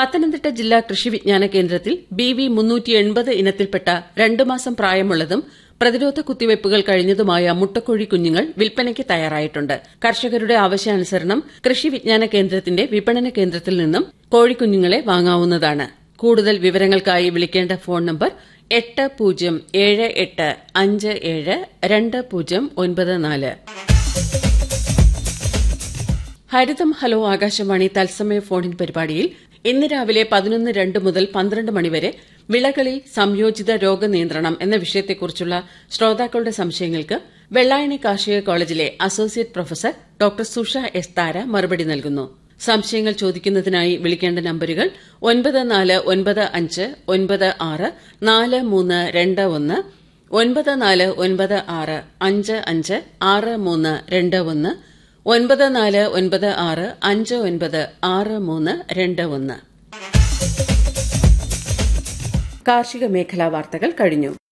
പത്തനംതിട്ട ജില്ലാ കൃഷി വിജ്ഞാന കേന്ദ്രത്തിൽ ബി വി ഇനത്തിൽപ്പെട്ട രണ്ടു മാസം പ്രായമുള്ളതും പ്രതിരോധ കുത്തിവയ്പ്പുകൾ കഴിഞ്ഞതുമായ മുട്ടക്കോഴി കുഞ്ഞുങ്ങൾ വിൽപ്പനയ്ക്ക് തയ്യാറായിട്ടുണ്ട് കർഷകരുടെ ആവശ്യാനുസരണം കൃഷി വിജ്ഞാന കേന്ദ്രത്തിന്റെ വിപണന കേന്ദ്രത്തിൽ നിന്നും കോഴിക്കുഞ്ഞുങ്ങളെ വാങ്ങാവുന്നതാണ് കൂടുതൽ വിവരങ്ങൾക്കായി വിളിക്കേണ്ട ഫോൺ നമ്പർ എട്ട് പൂജ്യം ഏഴ് എട്ട് അഞ്ച് ഏഴ് രണ്ട് പൂജ്യം ഒൻപത് നാല് ഹരിതം ഹലോ ആകാശവാണി തത്സമയ ഫോണിൻ പരിപാടിയിൽ ഇന്ന് രാവിലെ പതിനൊന്ന് രണ്ട് മുതൽ പന്ത്രണ്ട് മണിവരെ വിളകളിൽ സംയോജിത രോഗനിയന്ത്രണം എന്ന വിഷയത്തെക്കുറിച്ചുള്ള ശ്രോതാക്കളുടെ സംശയങ്ങൾക്ക് വെള്ളായണി കാർഷിക കോളേജിലെ associate professor doctor Susha S Thara മറുപടി നൽകുന്നു സംശയങ്ങൾ ചോദിക്കുന്നതിനായി വിളിക്കേണ്ട നമ്പരുകൾ ഒൻപത് നാല് ഒൻപത് അഞ്ച് ഒൻപത് ആറ് നാല് മൂന്ന് രണ്ട് ഒന്ന് ഒൻപത് നാല് ഒൻപത് ആറ് അഞ്ച് അഞ്ച് ആറ് മൂന്ന് രണ്ട് ഒന്ന് ഒൻപത് നാല് ഒൻപത് ആറ് അഞ്ച് ഒൻപത് ആറ് മൂന്ന് രണ്ട് ഒന്ന് കാർഷിക മേഖലാ വാർത്തകൾ കഴിഞ്ഞു